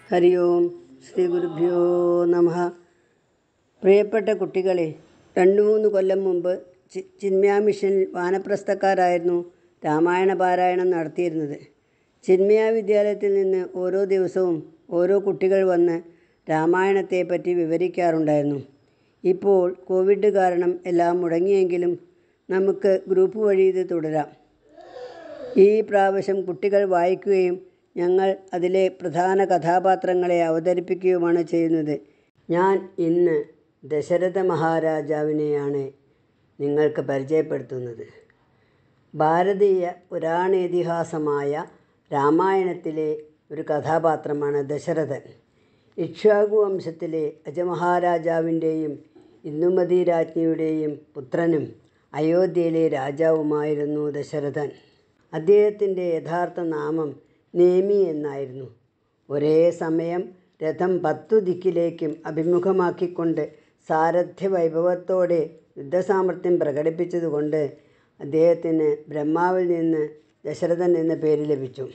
ഹരി ഓം ശ്രീ ഗുരുഭ്യോ നമ പ്രിയപ്പെട്ട കുട്ടികളെ രണ്ട് മൂന്ന് കൊല്ലം മുമ്പ് ചി- ചിന്മയ മിഷനിൽ വാനപ്രസ്ഥക്കാരായിരുന്നു രാമായണ പാരായണം നടത്തിയിരുന്നത് ചിന്മയ വിദ്യാലയത്തിൽ നിന്ന് ഓരോ ദിവസവും ഓരോ കുട്ടികൾ വന്ന് രാമായണത്തെ പറ്റി വിവരിക്കാറുണ്ടായിരുന്നു ഇപ്പോൾ കോവിഡ് കാരണം എല്ലാം മുടങ്ങിയെങ്കിലും നമുക്ക് ഗ്രൂപ്പ് വഴി ഇത് തുടരാം ഈ പ്രാവശ്യം കുട്ടികൾ വായിക്കുകയും ഞങ്ങൾ അതിലെ പ്രധാന കഥാപാത്രങ്ങളെ അവതരിപ്പിക്കുകയുമാണ് ചെയ്യുന്നത് ഞാൻ ഇന്ന് ദശരഥ മഹാരാജാവിനെയാണ് നിങ്ങൾക്ക് പരിചയപ്പെടുത്തുന്നത് ഭാരതീയ പുരാണേതിഹാസമായ രാമായണത്തിലെ ഒരു കഥാപാത്രമാണ് ദശരഥൻ ഇക്ഷ്വാകു വംശത്തിലെ അജമഹാരാജാവിൻ്റെയും ഇന്ദുമതി രാജ്ഞിയുടെയും പുത്രനും അയോധ്യയിലെ രാജാവുമായിരുന്നു ദശരഥൻ അദ്ദേഹത്തിൻ്റെ യഥാർത്ഥ നാമം നേമി എന്നായിരുന്നു ഒരേ സമയം രഥം പത്തു ദിക്കിലേക്കും അഭിമുഖമാക്കിക്കൊണ്ട് സാരഥ്യ വൈഭവത്തോടെ യുദ്ധസാമർഥ്യം പ്രകടിപ്പിച്ചതുകൊണ്ട് അദ്ദേഹത്തിന് ബ്രഹ്മാവിൽ നിന്ന് ദശരഥൻ എന്ന പേര് ലഭിച്ചു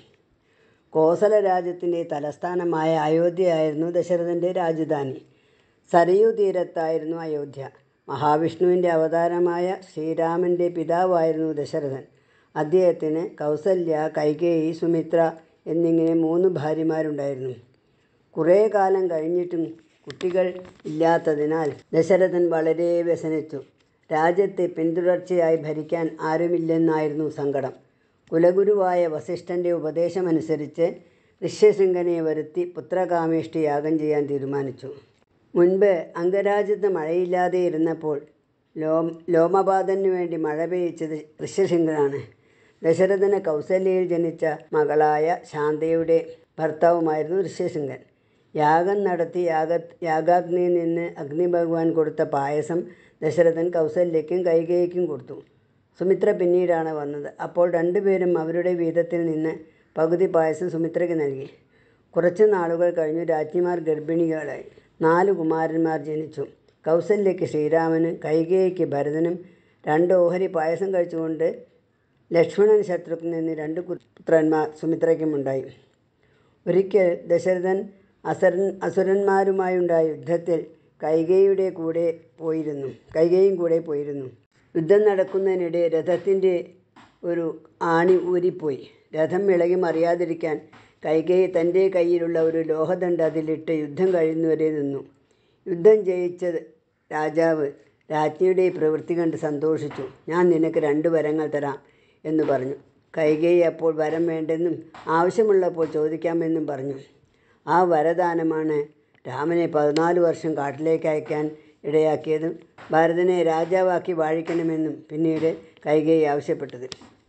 കോസല രാജ്യത്തിൻ്റെ തലസ്ഥാനമായ അയോധ്യയായിരുന്നു ദശരഥൻ്റെ രാജധാനി സരയൂ തീരത്തായിരുന്നു അയോധ്യ മഹാവിഷ്ണുവിൻ്റെ അവതാരമായ ശ്രീരാമൻ്റെ പിതാവായിരുന്നു ദശരഥൻ അദ്ദേഹത്തിന് കൗസല്യ കൈകേയി സുമിത്ര എന്നിങ്ങനെ മൂന്ന് ഭാര്യമാരുണ്ടായിരുന്നു കുറേ കാലം കഴിഞ്ഞിട്ടും കുട്ടികൾ ഇല്ലാത്തതിനാൽ ദശരഥൻ വളരെ വ്യസനിച്ചു രാജ്യത്തെ പിന്തുടർച്ചയായി ഭരിക്കാൻ ആരുമില്ലെന്നായിരുന്നു സങ്കടം കുലഗുരുവായ വസിഷ്ഠൻ്റെ ഉപദേശമനുസരിച്ച് ഋഷ്യശൃംഖനെ വരുത്തി പുത്രകാമേഷ്ടി യാഗം ചെയ്യാൻ തീരുമാനിച്ചു മുൻപ് അംഗരാജ്യത്ത് മഴയില്ലാതെ ഇരുന്നപ്പോൾ ലോം ലോമപാതന് വേണ്ടി മഴ പെയ്ച്ചത് ഋഷ്യശൃംഖനാണ് ദശരഥന് കൗസല്യയിൽ ജനിച്ച മകളായ ശാന്തയുടെ ഭർത്താവുമായിരുന്നു ഋഷ്യശൃംഖൻ യാഗം നടത്തി യാഗ യാഗാഗ്നിയിൽ നിന്ന് അഗ്നി ഭഗവാൻ കൊടുത്ത പായസം ദശരഥൻ കൗസല്യയ്ക്കും കൈകേയിക്കും കൊടുത്തു സുമിത്ര പിന്നീടാണ് വന്നത് അപ്പോൾ രണ്ടുപേരും അവരുടെ വീതത്തിൽ നിന്ന് പകുതി പായസം സുമിത്രയ്ക്ക് നൽകി കുറച്ച് നാളുകൾ കഴിഞ്ഞു രാജ്ഞിമാർ ഗർഭിണികളായി നാല് കുമാരന്മാർ ജനിച്ചു കൗസല്യയ്ക്ക് ശ്രീരാമനും കൈകേയിക്ക് ഭരതനും രണ്ട് ഓഹരി പായസം കഴിച്ചുകൊണ്ട് ലക്ഷ്മണൻ ശത്രുഘ്നൻ എന്നീ രണ്ട് പുത്രന്മാർ സുമിത്രയ്ക്കുമുണ്ടായി ഒരിക്കൽ ദശരഥൻ അസുരൻ അസുരന്മാരുമായുണ്ടായ യുദ്ധത്തിൽ കൈകേയിയുടെ കൂടെ പോയിരുന്നു കൈകേയും കൂടെ പോയിരുന്നു യുദ്ധം നടക്കുന്നതിനിടെ രഥത്തിൻ്റെ ഒരു ആണി ഊരിപ്പോയി രഥം ഇളകി മറിയാതിരിക്കാൻ കൈകേയി തൻ്റെ കയ്യിലുള്ള ഒരു ലോഹദണ്ഡ് അതിലിട്ട് യുദ്ധം കഴിയുന്നവരെ നിന്നു യുദ്ധം ജയിച്ച രാജാവ് രാജ്ഞിയുടെ ഈ പ്രവൃത്തി കണ്ട് സന്തോഷിച്ചു ഞാൻ നിനക്ക് രണ്ട് വരങ്ങൾ തരാം എന്ന് പറഞ്ഞു കൈകേയി അപ്പോൾ വരം വേണ്ടെന്നും ആവശ്യമുള്ളപ്പോൾ ചോദിക്കാമെന്നും പറഞ്ഞു ആ വരദാനമാണ് രാമനെ പതിനാല് വർഷം കാട്ടിലേക്ക് അയക്കാൻ ഇടയാക്കിയതും ഭരതനെ രാജാവാക്കി വാഴിക്കണമെന്നും പിന്നീട് കൈകേയി ആവശ്യപ്പെട്ടത്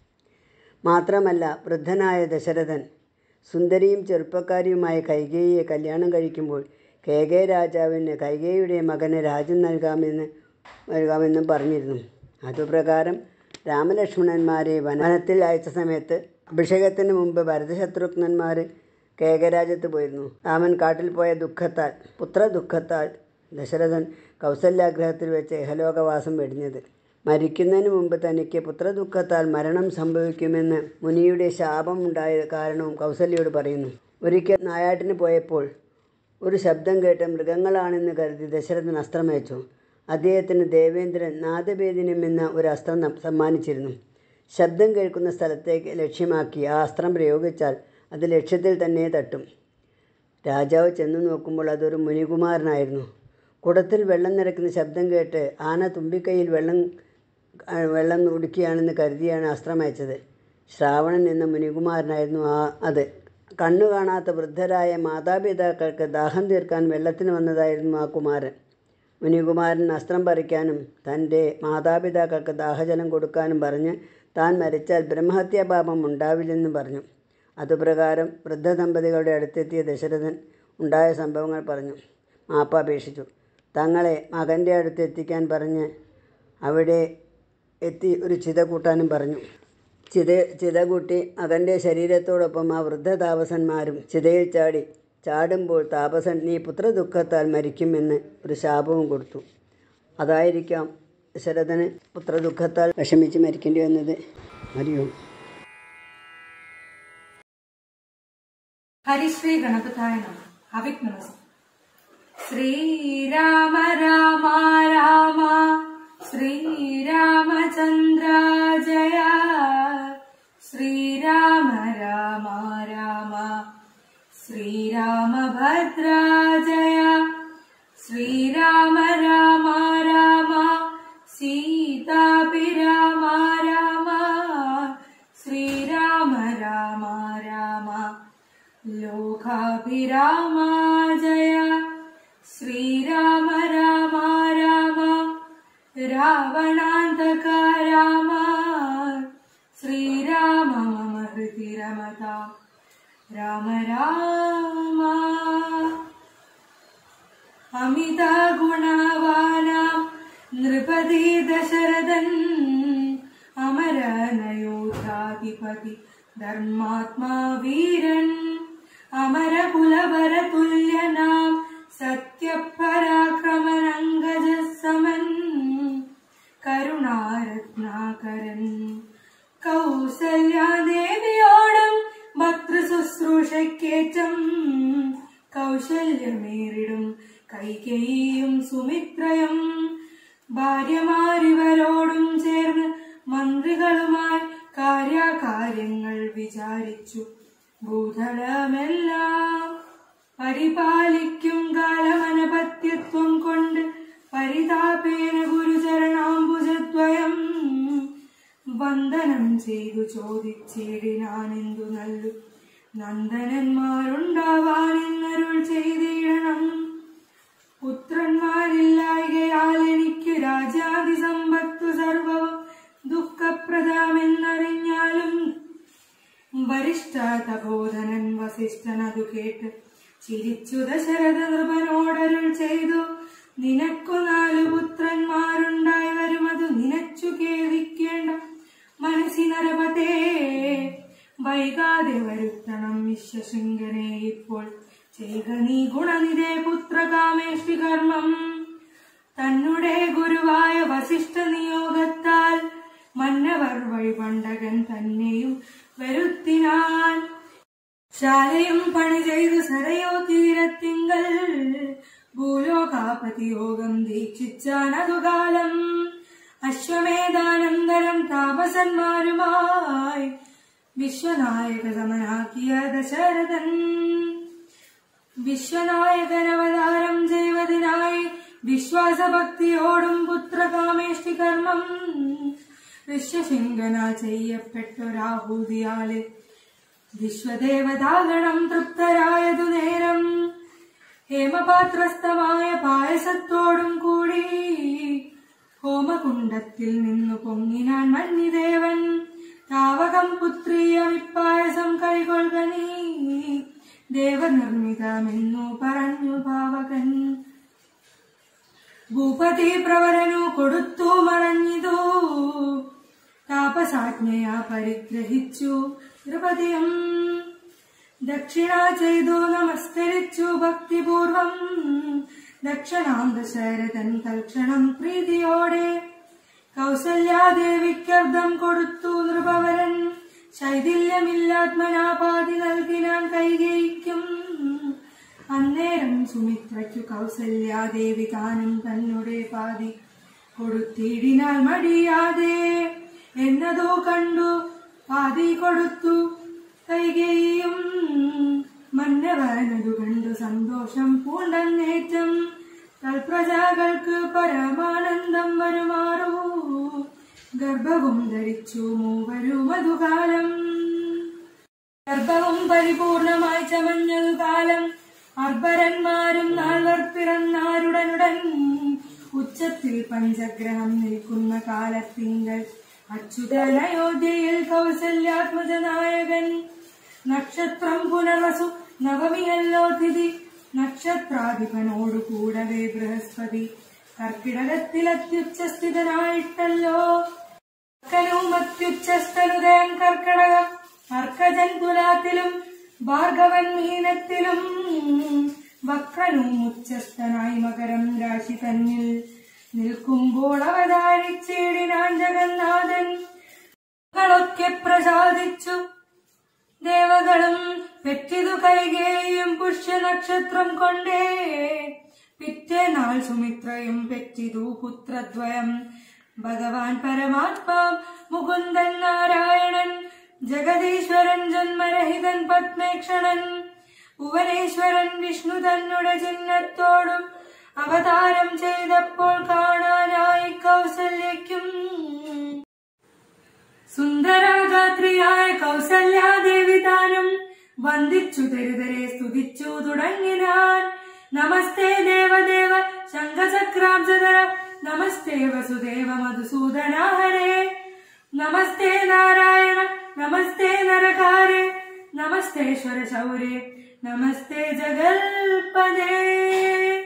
മാത്രമല്ല വൃദ്ധനായ ദശരഥൻ സുന്ദരിയും ചെറുപ്പക്കാരിയുമായ കൈകേയിയെ കല്യാണം കഴിക്കുമ്പോൾ കേകേ രാജാവിന് കൈകേയിയുടെ മകന് രാജ്യം നൽകാമെന്ന് നൽകാമെന്നും പറഞ്ഞിരുന്നു അതുപ്രകാരം രാമലക്ഷ്മണന്മാരെ വനത്തിൽ അയച്ച സമയത്ത് അഭിഷേകത്തിന് മുമ്പ് ഭരതശത്രുഘ്നന്മാർ കേകരാജ്യത്ത് പോയിരുന്നു രാമൻ കാട്ടിൽ പോയ ദുഃഖത്താൽ പുത്ര ദുഃഖത്താൽ ദശരഥൻ കൗസല്യാഗ്രഹത്തിൽ വെച്ച് ഇഹലോകവാസം വെടിഞ്ഞത് മരിക്കുന്നതിന് മുമ്പ് തനിക്ക് പുത്രദുഃഖത്താൽ മരണം സംഭവിക്കുമെന്ന് മുനിയുടെ ശാപം ഉണ്ടായ കാരണവും കൗസല്യയോട് പറയുന്നു ഒരിക്കൽ നായാട്ടിന് പോയപ്പോൾ ഒരു ശബ്ദം കേട്ട് മൃഗങ്ങളാണെന്ന് കരുതി ദശരഥൻ അസ്ത്രം അയച്ചു അദ്ദേഹത്തിന് ദേവേന്ദ്രൻ നാദഭേദിനം എന്ന ഒരു അസ്ത്രം നം- സമ്മാനിച്ചിരുന്നു ശബ്ദം കേൾക്കുന്ന സ്ഥലത്തേക്ക് ലക്ഷ്യമാക്കി ആ അസ്ത്രം പ്രയോഗിച്ചാൽ അത് ലക്ഷ്യത്തിൽ തന്നെ തട്ടും രാജാവ് ചെന്നു നോക്കുമ്പോൾ അതൊരു മുനികുമാരനായിരുന്നു കുടത്തിൽ വെള്ളം നിറയ്ക്കുന്ന ശബ്ദം കേട്ട് ആന തുമ്പിക്കൈയിൽ വെള്ളം ആ, വെള്ളം ഉടുക്കിയാണെന്ന് കരുതിയാണ് അസ്ത്രം അയച്ചത് ശ്രാവണൻ എന്ന മുനികുമാരനായിരുന്നു ആ അത് കണ്ണു കാണാത്ത വൃദ്ധരായ മാതാപിതാക്കൾക്ക് ദാഹം തീർക്കാൻ വെള്ളത്തിന് വന്നതായിരുന്നു ആ കുമാരൻ മുനികുമാരൻ അസ്ത്രം പറിക്കാനും തൻ്റെ മാതാപിതാക്കൾക്ക് ദാഹജലം കൊടുക്കാനും പറഞ്ഞ് താൻ മരിച്ചാൽ ബ്രഹ്മഹത്യാപാപം ഉണ്ടാവില്ലെന്നും പറഞ്ഞു അതുപ്രകാരം വൃദ്ധ ദമ്പതികളുടെ അടുത്തെത്തിയ ദശരഥൻ ഉണ്ടായ സംഭവങ്ങൾ പറഞ്ഞു മാപ്പപേക്ഷിച്ചു തങ്ങളെ മകൻ്റെ അടുത്ത് എത്തിക്കാൻ പറഞ്ഞ് അവിടെ എത്തി ഒരു ചിത കൂട്ടാനും പറഞ്ഞു ചിത ചിത കൂട്ടി മകൻ്റെ ശരീരത്തോടൊപ്പം ആ വൃദ്ധ താപസന്മാരും ചിതയിൽ ചാടി ചാടുമ്പോൾ താപസൻ നീ പുത്രദുഃഖത്താൽ മരിക്കുമെന്ന് ഒരു ശാപവും കൊടുത്തു അതായിരിക്കാം ദശരഥന് പുത്രദുഃഖത്താൽ വിഷമിച്ച് മരിക്കേണ്ടി വന്നത് അറിയോ ഹരിശ്രീ ഗണപതായ നമ അവിക് നമസ്തേ ശ്രീരാമ രാമ രാമ ശ്രീരാമചന്ദ്ര ജയ ശ്രീരാമ രാമ രാമ ശ്രീരാമഭദ്ര ജയ ശ്രീരാമ രാമ രാമ സീതാഭിരാമ രാമ ശ്രീരാമ രാമ രാമ ലോകാഭിരാമ ജയ ശ്രീരാമ രാമ രാമ രാവണാന്തക രാമ ശ്രീരാമ മമ ഹൃദി രമത രാമ രാമ അമിത ഗുണവാനാം നൃപതി ദശരഥൻ അമരനയോധാധിപതി ധർമാത്മാ വീരൻ അമരകുലവര തുല്യനാം സത്യപരാക്രമനങ്കജ സമൻ കരുണാരത്നാകരൻ കൗസല്യാദേവിയോടും ഭക്തൃശുശ്രൂഷയ്ക്കേറ്റം കൗശല്യമേറിടും കൈകേയും സുമിത്രയും ഭാര്യമാരിവരോടും ചേർന്ന് മന്ത്രികളുമായി കാര്യകാര്യങ്ങൾ വിചാരിച്ചു ഭൂതലമെല്ലാം പരിപാലിക്കും കാലമനപത്യത്വം കൊണ്ട് പരിതാപേന ഗുരുചരണാംബുജദ്വയം വന്ദനം ചെയ്തു ചോദിച്ചേടിനാനെന്തു നല്ലു നന്ദനന്മാരുണ്ടാവാനെന്നരുൾ ചെയ്തിടണം പുത്രന്മാരില്ലായകയാൽ എനിക്ക് രാജാതി സമ്പത്തു സർവവും ദുഃഖപ്രദമെന്നറിഞ്ഞാലും വരിഷ്ഠ തപോധനൻ വസിഷ്ഠൻ അതു കേട്ട് ചിരിച്ചു ദശരഥ നൃപനോടരുൾ ചെയ്തു നിനക്കു നാലു പുത്രന്മാരുണ്ടായി വരുമതു നിനച്ചു കേൾവിക്കേണ്ട മനസ്സിനരപതേ വൈകാതെ വരുത്തണം വിശ്വശൃംഖനെ ഇപ്പോൾ ചെയ്ക നീ ഗുണനിധേ പുത്രകാമേഷ്ടി കർമ്മം തന്നുടെ ഗുരുവായ വസിഷ്ഠ നിയോഗത്താൽ മന്നവർ വഴിപണ്ടകൻ തന്നെയും വരുത്തിനാൻ ശാലയും പണി ചെയ്തു സരയോ തീരത്തിങ്കൽ ഭൂലോകാപതി യോഗം ദീക്ഷിച്ചാനതുകാലം അശ്വമേധാനന്തരം താപസന്മാരുമായി വിശ്വനായക സമനാക്കിയ ദശരഥൻ വിശ്വനായകനവതാരം ചെയ്വതിനായി വിശ്വാസഭക്തിയോടും പുത്രകാമേഷ്ടി കർമ്മം ഋഷ്യശൃംഖന ചെയ്യപ്പെട്ടൊരാഹൂതിയാല് വിശ്വദേവതാഗണം തൃപ്തരായതു നേരം ഹേമപാത്രസ്ഥമായ പായസത്തോടും കൂടി ഹോമകുണ്ടത്തിൽ നിന്നു പൊങ്ങിനാൻ മഞ്ഞിദേവൻ താവകം പുത്രീയ വിപ്പായസം കൈകൊള്ളുക നീ ദേവനിർമ്മിതമെന്നു പറഞ്ഞു ഭാവകൻ ഭൂപതി പ്രവരനു കൊടുത്തു മറഞ്ഞിതു താപസാജ്ഞയാ പരിഗ്രഹിച്ചു ദ്രൗപതിയും ദക്ഷിണ ചെയ്തു നമസ്കരിച്ചു ഭക്തിപൂർവം ദക്ഷണാം ദശരഥൻ തൽക്ഷണം പ്രീതിയോടെ കൗസല്യാദേവിക്കർദ്ധം കൊടുത്തു നൃപവരൻ ശൈഥില്യമില്ലാത്മനാപാതി നൽകിനാൻ കൈകേയിക്കും അന്നേരം സുമിത്രയ്ക്കു കൗസല്യാദേവി താനും തന്നെ പാതി കൊടുത്തിടിനാൽ മടിയാതെ എന്നതോ കണ്ടു പാതി കൊടുത്തു കൈകേയും മന്നവനതു കണ്ടു സന്തോഷം പൂണ്ടന്നേറ്റം തൽപ്രജകൾക്ക് പരമാനന്ദം വരുമാറൂ ഗർഭവും ധരിച്ചു മൂവരും അതുകാലം ഗർഭവും പരിപൂർണമായി ചമഞ്ഞതു കാലം അർബരന്മാരും നാൾവർ പിറന്നാരുടനുടൻ ഉച്ചത്തിൽ പഞ്ചഗ്രഹം നിൽക്കുന്ന കാലത്തിങ്കൽ അച്യുതൻ അയോധ്യയിൽ കൗസല്യാത്മജനായകൻ നക്ഷത്രം പുനർവസു നവമിയല്ലോ തിഥി നക്ഷത്രാധിപനോടു കൂടവേ ബൃഹസ്പതി കർക്കിടകത്തിൽ അത്യുച്ചസ്ഥിതനായിട്ടല്ലോ കർക്കനവും അത്യുച്ചസ്ഥനുദയം കർക്കടകം അർക്കജൻ തുലാത്തിലും ഭാർഗവൻ മീനത്തിലും വക്രനും ഉച്ചസ്ഥനായി മകരം രാശി തന്നിൽ നിൽക്കുമ്പോൾ അവതാരിച്ചേടിനാൻ ജഗന്നാഥൻ ങ്ങളൊക്കെ പ്രസാദിച്ചു ദേവകളും പെറ്റിതു കൈകേയും പുഷ്യനക്ഷത്രം കൊണ്ടേ പിറ്റേനാൾ സുമിത്രയും പെറ്റിതു പുത്രദ്വയം ഭഗവാൻ പരമാത്മാ മുകുന്ദൻ നാരായണൻ ജഗദീശ്വരൻ ജന്മരഹിതൻ പത്മേക്ഷണൻ ഭുവനേശ്വരൻ വിഷ്ണു തന്നുടെ ചിഹ്നത്തോടും അവതാരം ചെയ്തപ്പോൾ കാണാനായി കൗസല്യയ്ക്കും സുന്ദരാഗാത്രിയായ കൗസല്യാദേവി താനും വന്ദിച്ചു തെരുതരെ സ്തുതിച്ചു തുടങ്ങിനാൻ നമസ്തേ ദേവദേവ ശംഖചക്രാബ്ജധര നമസ്തേ വസുദേവ മധുസൂദന ഹരേ നമസ്തേ നാരായണ നമസ്തേ നരകാരേ നമസ്തേശ്വര ശൗരേ നമസ്തേ ജഗൽപദേ